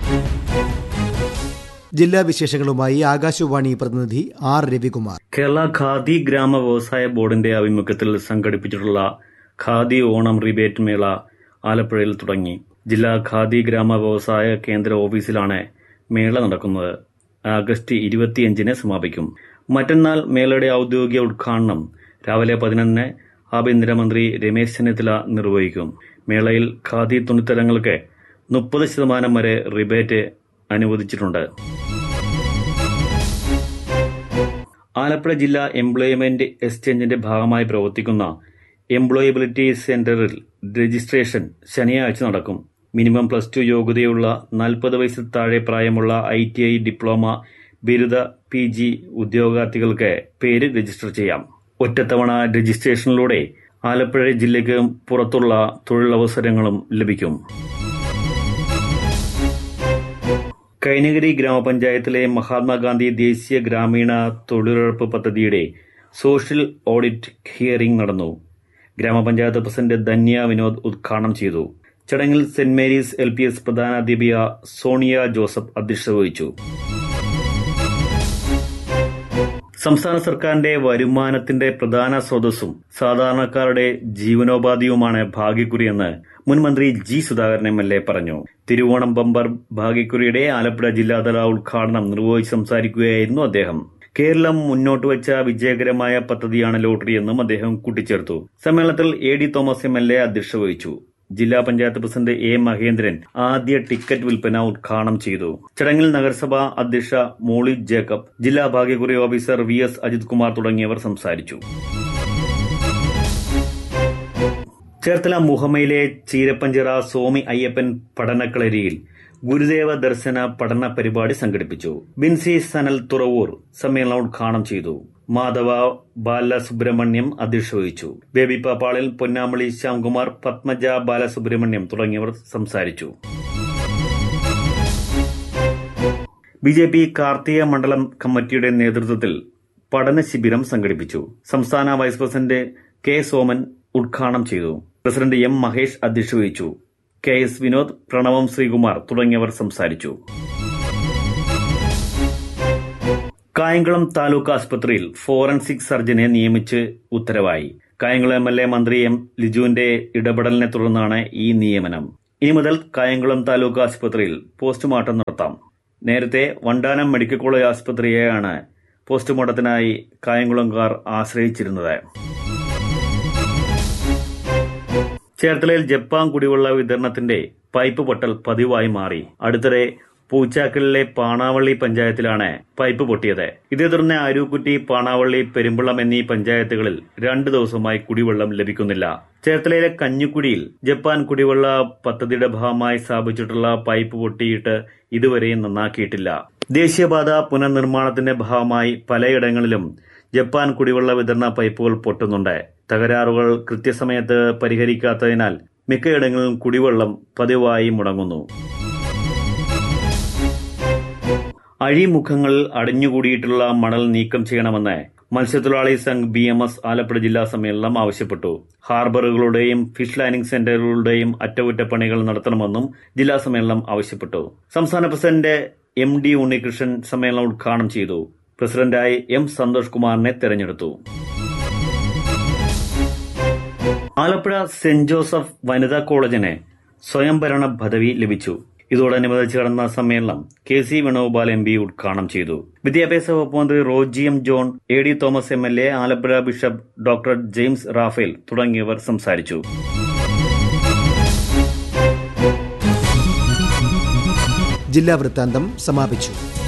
ജില്ലാ വിശേഷങ്ങളുമായി ആകാശവാണി പ്രതിനിധി ആർ രവികുമാർ കേരള ഖാദി ഗ്രാമ വ്യവസായ ബോർഡിന്റെ ആഭിമുഖ്യത്തിൽ സംഘടിപ്പിച്ചിട്ടുള്ള ഖാദി ഓണം റിബേറ്റ് മേള ആലപ്പുഴയിൽ തുടങ്ങി ജില്ലാ ഖാദി ഗ്രാമ വ്യവസായ കേന്ദ്ര ഓഫീസിലാണ് മേള നടക്കുന്നത് ആഗസ്റ്റ് ഇരുപത്തിയഞ്ചിന് സമാപിക്കും മറ്റന്നാൾ മേളയുടെ ഔദ്യോഗിക ഉദ്ഘാടനം രാവിലെ പതിനൊന്നിന് ആഭ്യന്തരമന്ത്രി രമേശ് ചെന്നിത്തല നിർവഹിക്കും മേളയിൽ ഖാദി തുണിത്തരങ്ങൾക്ക് മുപ്പത് ശതമാനം വരെ റിബേറ്റ് അനുവദിച്ചിട്ടുണ്ട് ആലപ്പുഴ ജില്ലാ എംപ്ലോയ്മെന്റ് എക്സ്ചേഞ്ചിന്റെ ഭാഗമായി പ്രവർത്തിക്കുന്ന എംപ്ലോയബിലിറ്റി സെന്ററിൽ രജിസ്ട്രേഷൻ ശനിയാഴ്ച നടക്കും മിനിമം പ്ലസ് ടു യോഗ്യതയുള്ള നാൽപ്പത് വയസ്സിൽ താഴെ പ്രായമുള്ള ഐ ടി ഐ ഡിപ്ലോമ ബിരുദ പി ജി ഉദ്യോഗാർത്ഥികൾക്ക് പേര് രജിസ്റ്റർ ചെയ്യാം ഒറ്റത്തവണ രജിസ്ട്രേഷനിലൂടെ ആലപ്പുഴ ജില്ലയ്ക്ക് പുറത്തുള്ള തൊഴിലവസരങ്ങളും ലഭിക്കും കൈനഗിരി ഗ്രാമപഞ്ചായത്തിലെ മഹാത്മാഗാന്ധി ദേശീയ ഗ്രാമീണ തൊഴിലുറപ്പ് പദ്ധതിയുടെ സോഷ്യൽ ഓഡിറ്റ് ഹിയറിംഗ് നടന്നു ഗ്രാമപഞ്ചായത്ത് പ്രസിഡന്റ് ധന്യ വിനോദ് ഉദ്ഘാടനം ചെയ്തു ചടങ്ങിൽ saint Mary's L P S പ്രധാനാധ്യാപിക സോണിയ ജോസഫ് അധ്യക്ഷത വഹിച്ചു സംസ്ഥാന സർക്കാരിന്റെ വരുമാനത്തിന്റെ പ്രധാന സ്രോതസ്സും സാധാരണക്കാരുടെ ജീവനോപാധിയുമാണ് ഭാഗ്യക്കുറിയെന്ന് മുൻമന്ത്രി G Sudhakaran M L A പറഞ്ഞു തിരുവോണം ബമ്പർ ഭാഗ്യക്കുറിയുടെ ആലപ്പുഴ ജില്ലാതല ഉദ്ഘാടനം നിർവഹിച്ച് സംസാരിക്കുകയായിരുന്നു അദ്ദേഹം കേരളം മുന്നോട്ട് വെച്ച വിജയകരമായ പദ്ധതിയാണ് ലോട്ടറി എന്നും അദ്ദേഹം കൂട്ടിച്ചേർത്തു സമ്മേളനത്തിൽ A D Thomas M L A അധ്യക്ഷത വഹിച്ചു ജില്ലാ പഞ്ചായത്ത് പ്രസിഡന്റ് എ മഹേന്ദ്രൻ ആദ്യ ടിക്കറ്റ് വിൽപ്പന ഉദ്ഘാടനം ചെയ്തു ചടങ്ങിൽ നഗരസഭാ അധ്യക്ഷ മോളി ജേക്കബ് ജില്ലാ ഭാഗ്യക്കുറി officer V S Ajith Kumar തുടങ്ങിയവർ സംസാരിച്ചു ചേർത്തല മുഹമ്മയിലെ ചീരപ്പഞ്ചിറ സ്വാമി അയ്യപ്പൻ പഠനക്കളരിയിൽ ഗുരുദേവ ദർശന പഠന പരിപാടി സംഘടിപ്പിച്ചു ബിൻസി സനൽ തുറവൂർ സമ്മേളനം ഉദ്ഘാടനം ചെയ്തു മാധവ ബാലസുബ്രഹ്മണ്യം അധ്യക്ഷത വഹിച്ചു ബേബി പാപ്പാളിൽ പൊന്നാമളി ശ്യാംകുമാർ പത്മജ ബാലസുബ്രഹ്മണ്യം തുടങ്ങിയവർ സംസാരിച്ചു ബി ജെ പി കാർത്തിക മണ്ഡലം കമ്മിറ്റിയുടെ നേതൃത്വത്തിൽ പഠന ശിബിരം സംഘടിപ്പിച്ചു സംസ്ഥാന വൈസ് പ്രസിഡന്റ് കെ സോമൻ ഉദ്ഘാടനം ചെയ്തു പ്രസിഡന്റ് എം മഹേഷ് അധ്യക്ഷത വഹിച്ചു കെ എസ് വിനോദ് പ്രണവം ശ്രീകുമാർ തുടങ്ങിയവർ സംസാരിച്ചു കായംകുളം താലൂക്ക് ആസ്പത്രിയിൽ ഫോറൻസിക് സർജനെ നിയമിച്ച് ഉത്തരവായി കായംകുളം എം എൽ എ മന്ത്രി എം ലിജുവിന്റെ ഇടപെടലിനെ തുടർന്നാണ് ഈ നിയമനം ഇനി മുതൽ കായംകുളം താലൂക്ക് ആസ്പത്രിയിൽ പോസ്റ്റ്മോർട്ടം നടത്താം നേരത്തെ വണ്ടാനം മെഡിക്കൽ കോളേജ് ആസ്പത്രിയെയാണ് പോസ്റ്റ്മോർട്ടത്തിനായി കായംകുളംകാർ ആശ്രയിച്ചിരുന്നത് ചേർത്തലയിൽ ജപ്പാൻ കുടിവെള്ള വിതരണത്തിന്റെ പൈപ്പ് പൊട്ടൽ പതിവായി മാറി അടുത്തിടെ പൂച്ചാക്കലിലെ പാണാവള്ളി പഞ്ചായത്തിലാണ് പൈപ്പ് പൊട്ടിയത് ഇതേ തുടർന്ന് അരൂക്കുറ്റി പാണാവള്ളി പെരുമ്പള്ളം എന്നീ പഞ്ചായത്തുകളിൽ രണ്ടു ദിവസമായി കുടിവെള്ളം ലഭിക്കുന്നില്ല ചേർത്തലയിലെ കഞ്ഞിക്കുടിയിൽ ജപ്പാൻ കുടിവെള്ള പദ്ധതിയുടെ ഭാഗമായി സ്ഥാപിച്ചിട്ടുള്ള പൈപ്പ് പൊട്ടിയിട്ട് ഇതുവരെയും നന്നാക്കിയിട്ടില്ല ദേശീയപാത പുനർനിർമ്മാണത്തിന്റെ ഭാഗമായി പലയിടങ്ങളിലും ജപ്പാൻ കുടിവെള്ള വിതരണ പൈപ്പുകൾ പൊട്ടുന്നുണ്ട് തകരാറുകൾ കൃത്യസമയത്ത് പരിഹരിക്കാത്തതിനാൽ മിക്കയിടങ്ങളിലും കുടിവെള്ളം പതിവായി മുടങ്ങുന്നു അഴിമുഖങ്ങളിൽ അടിഞ്ഞുകൂടിയിട്ടുള്ള മണൽ നീക്കം ചെയ്യണമെന്ന് മത്സ്യത്തൊഴിലാളി സംഘ് ബി എം എസ് ആലപ്പുഴ ജില്ലാ സമ്മേളനം ആവശ്യപ്പെട്ടു ഹാർബറുകളുടെയും ഫിഷ് ലാൻഡിംഗ് സെന്ററുകളുടെയും അറ്റകുറ്റപ്പണികൾ നടത്തണമെന്നും ജില്ലാ സമ്മേളനം ആവശ്യപ്പെട്ടു സംസ്ഥാന പ്രസിഡന്റ് എം ഡി ഉണ്ണികൃഷ്ണൻ സമ്മേളനം ഉദ്ഘാടനം ചെയ്തു പ്രസിഡന്റായി എം സന്തോഷ് കുമാറിനെ തെരഞ്ഞെടുത്തു ആലപ്പുഴ സെന്റ് ജോസഫ് വനിതാ കോളേജിന് സ്വയംഭരണ പദവി ലഭിച്ചു ഇതോടനുബന്ധിച്ച് നടന്ന സമ്മേളനം K C Venugopal M P ഉദ്ഘാടനം ചെയ്തു വിദ്യാഭ്യാസ വകുപ്പ് മന്ത്രി Roji M John A D Thomas M L A Alappuzha bishop doctor James Raphael തുടങ്ങിയവർ സംസാരിച്ചു ജില്ലാ വൃത്താന്തം സമാപിച്ചു